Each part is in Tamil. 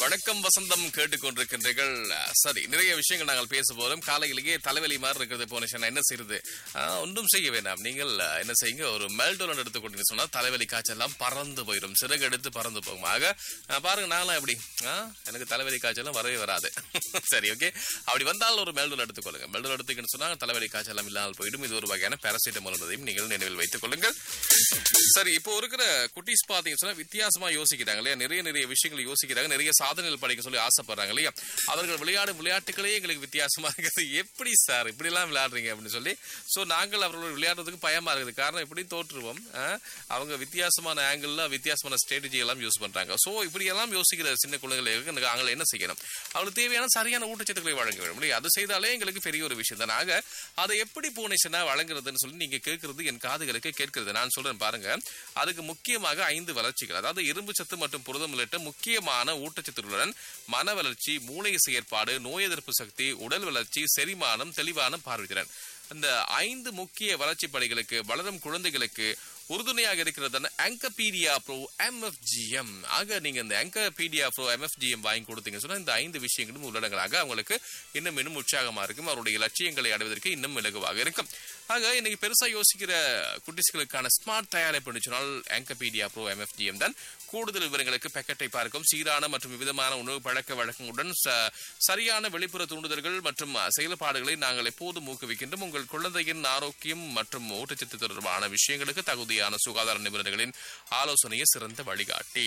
வணக்கம் வசந்தம் கேட்டுக்கொண்டிருக்கின்றீர்கள் சரி நிறைய விஷயங்கள் நாங்கள் பேச போறோம் காலையிலேயே தலைவலி மாதிரி இருக்கிறது போனேன் என்ன செய்யறது ஆஹ், ஒன்றும் செய்ய வேண்டாம் நீங்கள் ஆஹ், என்ன செய்யுங்க ஒரு மெல்டோலன் எடுத்துக்கொண்டீங்க சொன்னா தலைவலி காய்ச்சல் எல்லாம் பறந்து போயிடும் சிறகு எடுத்து பறந்து போகும் ஆக ஆஹ், பாருங்க நான்லாம் எப்படி ஆஹ், எனக்கு தலைவலி காய்ச்சலும் வரவே வராது சரி ஓகே அப்படி வந்தால் ஒரு மெல்டோல் எடுத்துக்கொள்ளுங்க மெல்டோல் எடுத்துக்கன்னு சொன்னா தலைவலி காய்ச்சல் எல்லாம் இல்லாமல் போயிடும் இது ஒரு வகையான பேரசிட்டமால் என்பதையும் நீங்கள் நினைவில் வைத்துக் கொள்ளுங்கள் சரி இப்போ இருக்கிற குட்டீஸ் பாத்தீங்கன்னு சொன்னா வித்தியாசமா யோசிக்கிறாங்க இல்லையா நிறைய நிறைய விஷயங்கள் யோசிக்கிறாங்க நிறைய சாதனைகள் படிக்க சொல்லி ஆசைப்படுறாங்க இல்லையா அவர்கள் விளையாடும் விளையாட்டுகளே எங்களுக்கு வித்தியாசமா இருக்குது எப்படி சார் இப்படி எல்லாம் விளையாடுறீங்க அப்படின்னு சொல்லி சோ நாங்கள் அவர்கள் விளையாடுறதுக்கு பயமா இருக்குது காரணம் இப்படி தோற்றுவோம் ஆ? அவங்க வித்தியாசமான ஆங்கிள் வித்தியாசமான ஸ்ட்ராட்டஜி எல்லாம் யூஸ் பண்றாங்க சோ இப்படி எல்லாம் யோசிக்கிற சின்ன குழந்தைகளுக்கு நாங்கள் என்ன செய்யணும் அவங்களுக்கு தேவையான சரியான ஊட்டச்சத்துக்களை வழங்க வேண்டும் இல்லையா அது செய்தாலே எங்களுக்கு பெரிய ஒரு விஷயம் தான் ஆக அதை எப்படி பூனேஷனா வழங்குறதுன்னு சொல்லி நீங்க கேட்கறது என் காதுகளுக்கு கேட்கிறது நான் சொல்றேன் பாருங்க அதுக்கு முக்கியமாக ஐந்து வளர்ச்சிகள் அதாவது இரும்பு சத்து மற்றும் புரதம் உள்ளிட்ட முக்கியமான ஊட்டச்சத்துக்களுடன் மன வளர்ச்சி மூளை செயற்பாடு நோய் எதிர்ப்பு சக்தி உடல் வளர்ச்சி செரிமானம் தெளிவான பார்வைத்திறன் இந்த ஐந்து முக்கிய வளர்ச்சி பணிகளுக்கு வளரும் குழந்தைகளுக்கு உறுதுணையாக இருக்கிறது ஆங்கபீடியா ப்ரோ எம்எஃப்ஜிஎம் ஆக நீங்க இந்த ஆங்கபீடியா ப்ரோ எம்எஃப்ஜிஎம் வாங்கி கொடுத்தீங்க சொன்னா இந்த ஐந்து விஷயங்களும் உள்ளடங்களாக அவங்களுக்கு இன்னும் இன்னும் உற்சாகமா இருக்கும் அவருடைய லட்சியங்களை அடைவதற்கு இன்னும் இலகுவாக இருக்கும் ஆக இன்னைக்கு பெருசா யோசிக்கிற குட்டிஸ்களுக்கான ஸ்மார்ட் தயாரிப்பு சொன்னால் ஆங்கபீடியா ப்ரோ எம்எஃப்ஜிஎம் தான் கூடுதல் விவரங்களுக்கு பேக்கெட்டை பார்க்கும் சீரான மற்றும் விதமான உணவு பழக்க வழக்கங்களுடன் ச- சரியான வெளிப்புற தூண்டுதல்கள் மற்றும் செயல்பாடுகளை நாங்கள் எப்போதும் ஊக்குவிக்கின்றோம் உங்கள் குழந்தையின் ஆரோக்கியம் மற்றும் ஊட்டச்சத்து தொடர்பான விஷயங்களுக்கு தகுதியான சுகாதார நிபுணர்களின் ஆலோசனையே சிறந்த வழிகாட்டி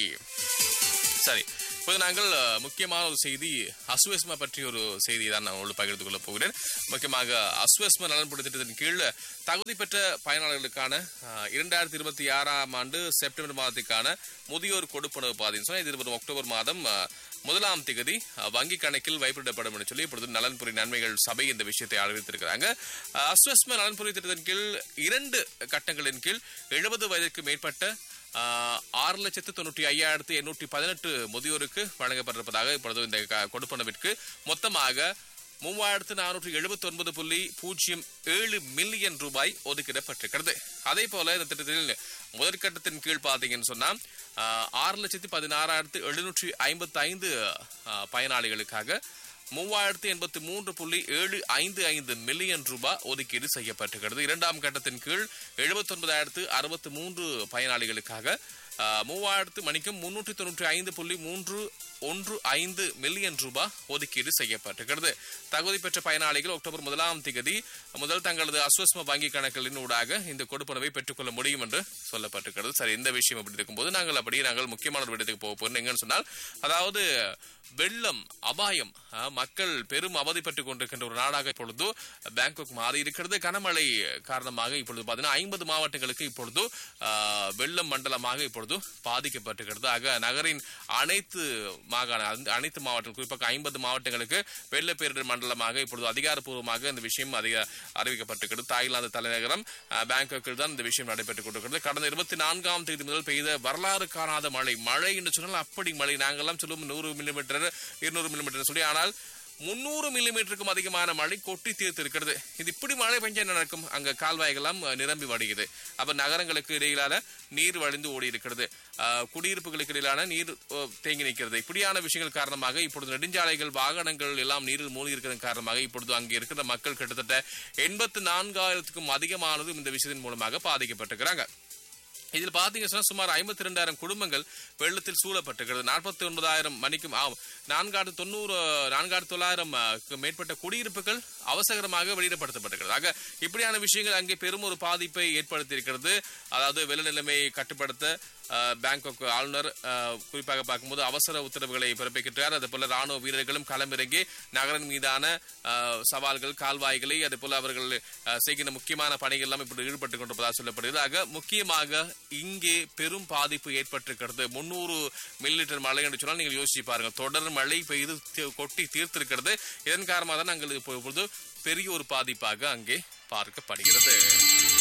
சரி இப்போது நாங்கள் அஹ், முக்கியமான ஒரு செய்தி அஸ்வஸ்மா பற்றி ஒரு செய்தி தான் நான் உங்களுக்கு பகிர்ந்து கொள்ளப் போகிறேன் முக்கியமாக அஸ்வஸ்ம நலன்புரி திட்டத்தின் கீழ் தகுதி பெற்ற பயனாளர்களுக்கான அஹ், இரண்டாயிரத்தி இருபத்தி ஆறாம் ஆண்டு செப்டம்பர் மாதத்துக்கான முதியோர் கொடுப்பனவு பாதைன்னு சொன்னால் இது வரும் அக்டோபர் மாதம் அஹ், முதலாம் திகதி அஹ், வங்கி கணக்கில் வைப்பிடப்படும் என்று சொல்லி இப்பொழுது நலன்புரி நன்மைகள் சபை இந்த விஷயத்தை அறிவித்திருக்கிறாங்க அஹ், அஸ்வஸ்ம நலன்புரி திட்டத்தின் கீழ் இரண்டு கட்டங்களின் கீழ் எழுபது வயதிற்கு மேற்பட்ட ஆஹ், ஆறு லட்சத்து தொண்ணூற்றி ஐயாயிரத்து எண்ணூற்றி பதினெட்டு முதியோருக்கு வழங்கப்பட்டிருப்பதாக இப்பொழுது இந்த க- கொடுப்பனவிற்கு மொத்தமாக மூவாயிரத்து நானூற்றி எழுபத்தி ஒன்பது புள்ளி பூஜ்ஜியம் ஏழு மில்லியன் ரூபாய் ஒதுக்கிடப்பட்டிருக்கிறது அதே போல இந்த திட்டத்தில் முதற்கட்டத்தின் கீழ் பார்த்தீங்கன்னு சொன்னா ஆஹ், ஆறு லட்சத்தி பதினாறாயிரத்து எழுநூற்றி ஐம்பத்தி ஐந்து பயனாளிகளுக்காக மூவாயிரத்தி எண்பத்தி மூன்று புள்ளி ஏழு ஐந்து ஐந்து மில்லியன் ரூபாய் ஒதுக்கீடு செய்யப்பட்டிருக்கிறது இரண்டாம் கட்டத்தின் கீழ் எழுபத்தி ஒன்பதாயிரத்து அறுபத்தி மூன்று பயனாளிகளுக்காக ஆஹ், மூவாயிரத்து மணிக்கும் முன்னூற்றி தொண்ணூற்றி ஐந்து புள்ளி மூன்று ஒன்று ஐந்து மில்லியன் ரூபாய் ஒதுக்கீடு செய்யப்பட்டிருக்கிறது தகுதி பெற்ற பயனாளிகள் அக்டோபர் முதலாம் திகதி முதல் தங்களது அஸ்வஸ்ம வங்கி கணக்குகளின் ஊடாக இந்த கொடுப்பனவை பெற்றுக்கொள்ள முடியும் என்று சொல்லப்பட்டிருக்கிறது சரி இந்த விஷயம் அப்படி இருக்கும்போது நாங்கள் அப்படியே நாங்கள் முக்கியமான ஒரு இடத்துக்கு போக போறோம் எங்கன்னு சொன்னால் அதாவது வெள்ளம் அபாயம் ஆஹ், மக்கள் பெரும் அவதிப்பட்டுக் கொண்டிருக்கின்ற ஒரு நாடாக இப்பொழுது பேங்காக் மாறி இருக்கிறது கனமழை காரணமாக இப்பொழுது பார்த்தீங்கன்னா ஐம்பது மாவட்டங்களுக்கு இப்பொழுது ஆஹ், வெள்ளம் மண்டலமாக இப்பொழுது பாதிக்கப்பட்டிருக்கிறது ஆக நகரின் அனைத்து மாகாண அந்த அனைத்து மாவட்டம் குறிப்பாக ஐம்பது மாவட்டங்களுக்கு வெள்ள பேரிடர் மண்டலமாக இப்பொழுது அதிகாரப்பூர்வமாக இந்த விஷயம் அதிக அறிவிக்கப்பட்டிருக்கிறது தாய்லாந்து தலைநகரம் ஆஹ், பேங்காக்கில் தான் இந்த விஷயம் நடைபெற்றுக் கொண்டிருக்கிறது கடந்த இருபத்தி நான்காம் தேதி முதல் பெய்த வரலாறு காணாத மழை மழை என்று சொன்னால் அப்படி மழை நாங்கெல்லாம் சொல்லும் நூறு மில்லிமீட்டர் இருநூறு மில்லிமீட்டர் சொல்லி ஆனால் முன்னூறு மில்லிமீட்டருக்கும் அதிகமான மழை கொட்டி தீர்த்திருக்கிறது இது இப்படி மழை பெஞ்சா என்ன நடக்கும் அங்க கால்வாய்கள்லாம் அஹ், நிரம்பி வடியுது அப்ப நகரங்களுக்கு இடையிலான நீர் வழிந்து ஓடி இருக்கிறது அஹ், குடியிருப்புகளுக்கு இடையிலான நீர் அஹ், தேங்கி நிற்கிறது இப்படியான விஷயங்கள் காரணமாக இப்பொழுது நெடுஞ்சாலைகள் வாகனங்கள் எல்லாம் நீரில் மூழ்கி இருக்கிறதன் காரணமாக இப்பொழுது அங்கே இருக்கிற மக்கள் கிட்டத்தட்ட எண்பத்து நான்காயிரத்துக்கும் அதிகமானதும் இந்த விஷயத்தின் மூலமாக பாதிக்கப்பட்டிருக்கிறாங்க இதில் பாத்தீங்க சொன்னா சுமார் ஐம்பத்தி ரெண்டாயிரம் குடும்பங்கள் வெள்ளத்தில் சூழப்பட்டிருக்கிறது நாற்பத்தி ஒன்பதாயிரம் மணிக்கும் ஆம் நான்காயிரத்து தொண்ணூறு நான்காயிரத்து தொள்ளாயிரம் அஹ், க்கு மேற்பட்ட குடியிருப்புகள் அவசரமாக வெளியிடப்படுத்தப்பட்டிருக்கிறது ஆக இப்படியான விஷயங்கள் அங்கே பெரும் ஒரு பாதிப்பை ஏற்படுத்தி இருக்கிறது அதாவது வெள்ள நிலைமையை கட்டுப்படுத்த அஹ், பேங்காக் ஆளுநர் அஹ், குறிப்பாக பார்க்கும்போது அவசர உத்தரவுகளை பிறப்பிக்கின்றார் அதே போல ராணுவ வீரர்களும் களமிறங்கி நகரின் மீதான அஹ், சவால்கள் கால்வாய்களை அதே போல அவர்கள் அஹ், செய்கின்ற முக்கியமான பணிகள் எல்லாம் இப்படி ஈடுபட்டுக் கொண்டிருப்பதாக சொல்லப்படுகிறது ஆக முக்கியமாக இங்கே பெரும் பாதிப்பு ஏற்பட்டிருக்கிறது முன்னூறு மில்லிலிட்டர் மழை என்று சொன்னால் நீங்கள் யோசிச்சு பாருங்க தொடர் மழை பெய்து தீ- கொட்டி தீர்த்திருக்கிறது இதன் காரணமாக தான் நாங்கள் இப்பொழுது பெரிய ஒரு பாதிப்பாக அங்கே பார்க்கப்படுகிறது